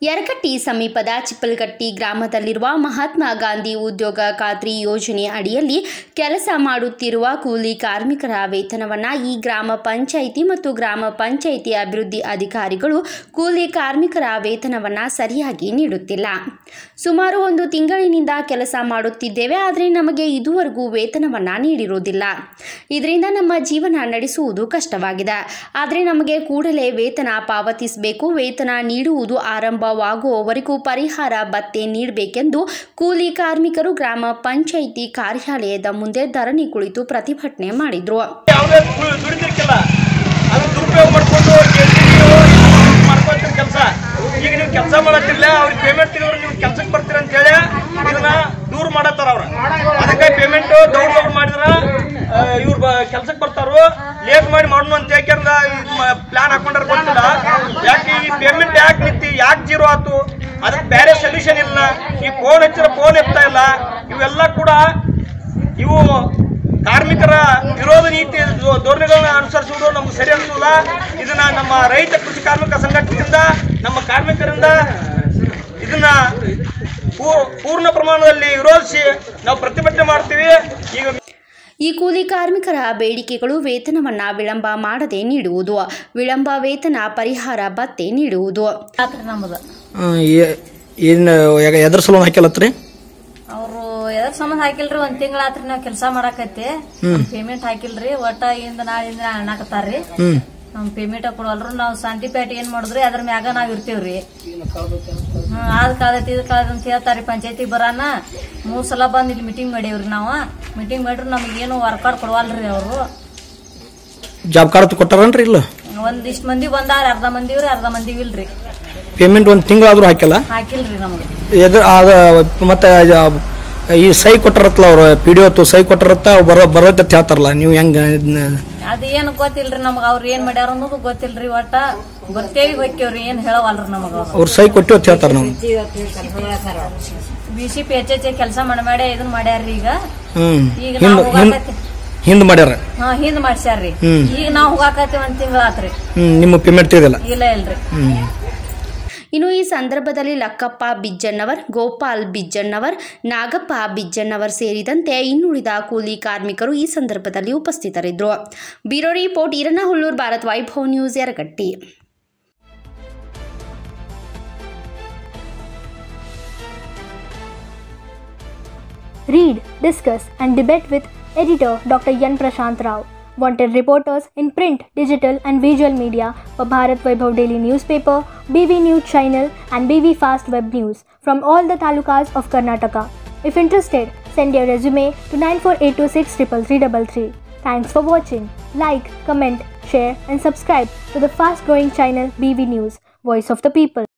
ಯರಕಟ್ಟಿ ಸಮೀಪದ ಚಿಪ್ಪಲ್ಗಟ್ಟಿ ಗ್ರಾಮದಲ್ಲಿರುವ ಮಹಾತ್ಮ ಗಾಂಧಿ ಉದ್ಯೋಗ ಖಾತ್ರಿ ಯೋಜನೆ ಅಡಿಯಲ್ಲಿ ಕೆಲಸ ಮಾಡುತ್ತಿರುವ ಕೂಲಿ ಕಾರ್ಮಿಕರ ವೇತನವನ್ನು ಈ ಗ್ರಾಮ ಪಂಚಾಯಿತಿ ಮತ್ತು ಗ್ರಾಮ ಪಂಚಾಯಿತಿ ಅಭಿವೃದ್ಧಿ ಅಧಿಕಾರಿಗಳು ಕೂಲಿ ಕಾರ್ಮಿಕರ ವೇತನವನ್ನು ಸರಿಯಾಗಿ ನೀಡುತ್ತಿಲ್ಲ ಸುಮಾರು ಒಂದು ತಿಂಗಳಿನಿಂದ ಕೆಲಸ ಮಾಡುತ್ತಿದ್ದೇವೆ ಆದರೆ ನಮಗೆ ಇದುವರೆಗೂ ವೇತನವನ್ನು ನೀಡಿರುವುದಿಲ್ಲ ಇದರಿಂದ ನಮ್ಮ ಜೀವನ ನಡೆಸುವುದು ಕಷ್ಟವಾಗಿದೆ ಆದರೆ ನಮಗೆ ಕೂಡಲೇ ವೇತನ ಪಾವತಿಸಬೇಕು ವೇತನ ನೀಡುವುದು ಆರಂಭವಾಗುವವರೆಗೂ ಪರಿಹಾರ ಭತ್ಯೆ ನೀಡಬೇಕೆಂದು ಕೂಲಿ ಕಾರ್ಮಿಕರು ಗ್ರಾಮ ಪಂಚಾಯಿತಿ ಕಾರ್ಯಾಲಯದ ಮುಂದೆ ಧರಣಿ ಕುಳಿತು ಪ್ರತಿಭಟನೆ ಮಾಡಿದರು ಯಾವುದೇ ದು- ದುಡಿದಿರ್ಕಿಲ್ಲ ಅದು ದುರುಪಯೋಗ ಮಾಡ್ಕೊಂಡು ಮಾಡ್ಕೊಳ್ತೀರಿ ಕೆಲಸ ಈಗ ನೀವು ಕೆಲಸ ಮಾಡತ್ತಿರ್ಲ ಅವ್ರಿಗೆ ಪೇಮೆಂಟ್ ತಿನ್ನೋರು ನೀವು ಕೆಲ್ಸಕ್ಕೆ ಬರ್ತೀರ ಅಂತ ಹೇಳಿ ಇದನ್ನ ದೂರ ಮಾಡತ್ತಾರ ಅವ್ರ ಅದಕ್ಕೆ ಪೇಮೆಂಟ್ ದೌಡ್ ದೌಡ್ ಮಾಡಿದ್ರ ಇವ್ರು ಕೆಲ್ಸಕ್ಕೆ ಬರ್ತಾರೋ ಲೇಟ್ ಮಾಡಿ ಮಾಡೋಣ ಅಂತ ಯಾಕೆಂದ್ರ ಪ್ಲಾನ್ ಹಾಕೊಂಡ್ರೆ ಗೊತ್ತಿಲ್ಲ ಯಾಕೆ ಈ ಪೇಮೆಂಟ್ ಯಾಕೆ ನಿಂತಿ ಯಾಕೆ ಜೀರೋ ಆತು ಅದಕ್ಕೆ ಬೇರೆ ಸೊಲ್ಯೂಷನ್ ಇಲ್ಲ ಈ ಫೋನ್ ಹಚ್ಚಿರ ಫೋನ್ ಎತ್ತಾ ಇಲ್ಲ ಇವೆಲ್ಲ ಕೂಡ ಇವು ಕಾರ್ಮಿಕರ ವಿರೋಧ ನೀತಿ ಧೋ- ಧೋರಣೆಗಳನ್ನ ಅನುಸರಿಸುವುದು ನಮ್ಗೆ ಸರಿ ಅನಿಸಲ್ಲ ಇದನ್ನ ನಮ್ಮ ರೈತ ಕೃಷಿ ಕಾರ್ಮಿಕ ಸಂಘಟನೆಯಿಂದ ನಮ್ಮ ಕಾರ್ಮಿಕರಿಂದ ಇದನ್ನ ಪೂ- ಪೂರ್ಣ ಪ್ರಮಾಣದಲ್ಲಿ ವಿರೋಧಿಸಿ ನಾವು ಪ್ರತಿಭಟನೆ ಮಾಡ್ತೀವಿ ಈಗ ಈ ಕೂಲಿ ಕಾರ್ಮಿಕರ ಬೇಡಿಕೆಗಳು ವೇತನವನ್ನು ವಿಳಂಬ ಮಾಡದೆ ನೀಡುವುದು ವಿಳಂಬ ವೇತನ ಪರಿಹಾರ ಭತ್ಯೆ ನೀಡುವುದು ಹಾಕ್ರಿ ನಮ್ಮದು ಏನು ಎದ್ರ ಸಲುವಾಗಿ ಹಾಕ್ಯಲತ್ರಿ ಅವರು ಎದ್ರ ಸಂಬಂಧ ಹಾಕಿಲ್ರಿ ಒಂದ್ ತಿಂಗಳ ಆತ್ರಿ ನಾವ್ ಕೆಲಸ ಮಾಡಾಕತ್ತಿ ಪೇಮೆಂಟ್ ಹಾಕಿಲ್ರಿ ಒಟ್ಟ ಇಂದ ನಾಳಿಂದ ಅಣ್ಣಾಕತ್ತಾರ್ರಿ ಹ್ಮ್ ನಮ್ ಪೇಮೆಂಟ್ ಕೊಡವಲ್ರು ನಾವು ಶಾಂತಿ ಪೇಟೆ ಏನ್ ಮಾಡಿದ್ರಿ ಅದ್ರ ಮ್ಯಾಗ ನಾವ್ ಇರ್ತೀವ್ರಿ ಹ್ಮ್ ಅದ್ ಕಾದೈತಿ ಇದ್ ಕಾದೈತಿ ಅಂತ ಹೇಳ್ತಾರಿ ಪಂಚಾಯತಿ ಬರಾನ ಮೂರ್ ಸಲ ಬಂದ್ ಇಲ್ಲಿ ಮೀಟಿಂಗ್ ಮಾಡೇವ್ರಿ ನಾವ ಮೀಟಿಂಗ್ ಮಾಡ್ರಿ ನಮಗೇನು ವರ್ಕ್ ಕಾರ್ಡ್ ಕೊಡವಲ್ರಿ ಅವರು ಜಾಬ್ ಕಾರ್ಡ್ ಕೊಟ್ಟಾರನ್ರಿ ಇಲ್ಲ ಒಂದಿಷ್ಟ್ ಮಂದಿ ಬಂದಾರ ಅರ್ಧ ಮಂದಿ ಇವ್ರಿ ಅರ್ಧ ಮಂದಿ ಇಲ್ರಿ ಪೇಮೆಂಟ್ ಒಂದು ತಿಂಗಳಾದ್ರೂ ಹಾಕಿಲ್ಲ ಹಾಕಿಲ್ರಿ ನಮ್ಗೆ ಎದ್ರ ಅದ ಮತ್ತೆ ಜ- ಈ ಸೈ ಕೊಟ್ಟಾರತ್ತಲ್ಲ ಅವ್ರು ಪಿ ಡಿ ಒತ್ತು ಸೈ ಕೊಟ್ಟಾರತ್ತ ಬರೋ ಬರೋತ್ತೆ ಅಂತ ಹೇಳ್ತಾರಲ್ಲ ನೀವು ಹೆಂಗ ಇದ್ನ- ಅದ ಏನ್ ಗೊತ್ತಿಲ್ರಿ ನಮಗ ಅವ್ರ ಏನ್ ಮಾಡ್ಯಾರ ಅನ್ನೋದು ಗೊತ್ತಿಲ್ರಿ ಒಟ್ಟ ಬರ್ತೇವಿ ಹೊಕ್ಕೇವ್ರಿ ಏನ್ ಹೇಳವಲ್ರಿ ನಮಗ ಅವ್ರು ಸೈ ಕೊಟ್ಟು ಅಂತ ಹೇಳ್ತಾರ ನಾವು B C P H H ಕೆಲಸ ಮಾಡಿ ಮಾಡಿ ಇದನ್ ಮಾಡ್ಯಾರ್ರಿ ಈಗ ಹ್ಮ್ ಈಗ ಹಿಂದ್ ನಾವು ಹಿಂದ್ ಹೋಗಾಕತ್ತಿ ಹಿಂದ್ ಮಾಡ್ಯಾರ ಹಾ ಹಿಂದ್ ಮಾಡ್ಸ್ಯಾರ್ರಿ ಹ್ಮ್. ಈಗ ನಾವ್ ಹೋಗಾಕತ್ತಿ ಒಂದ್ ತಿಂಗಳ ಆತ್ರಿ ಹ್ಮ್ ನಿಮ್ಮ ಪೇಮೆಂಟ್ ತಿಳಿದಿಲ್ಲ ಇಲ್ಲ ಇಲ್ರಿ ಹ್ಮ್ ಇನ್ನು ಈ ಸಂದರ್ಭದಲ್ಲಿ ಲಕ್ಕಪ್ಪ ಬಿಜ್ಜಣ್ಣವರ್ ಗೋಪಾಲ್ ಬಿಜ್ಜಣ್ಣವರ್ ನಾಗಪ್ಪ ಬಿಜ್ಜಣ್ಣವರ್ ಸೇರಿದಂತೆ ಇನ್ನುಳಿದ ಕೂಲಿ ಕಾರ್ಮಿಕರು ಈ ಸಂದರ್ಭದಲ್ಲಿ ಉಪಸ್ಥಿತರಿದ್ದರು bureau report Eranna Hullur Bharat Vaibhav news Yaragatti Read, discuss, and debate with editor Dr. Yan Prashant Rao. Wanted reporters in print, digital, and visual media for Bharat Vaibhav Daily Newspaper, BV News Channel, and BV Fast Web News from all the talukas of Karnataka. If interested, send your resume to 94826 Thanks for watching. Like, comment, share, and subscribe to the fast growing channel BV News, Voice of the People.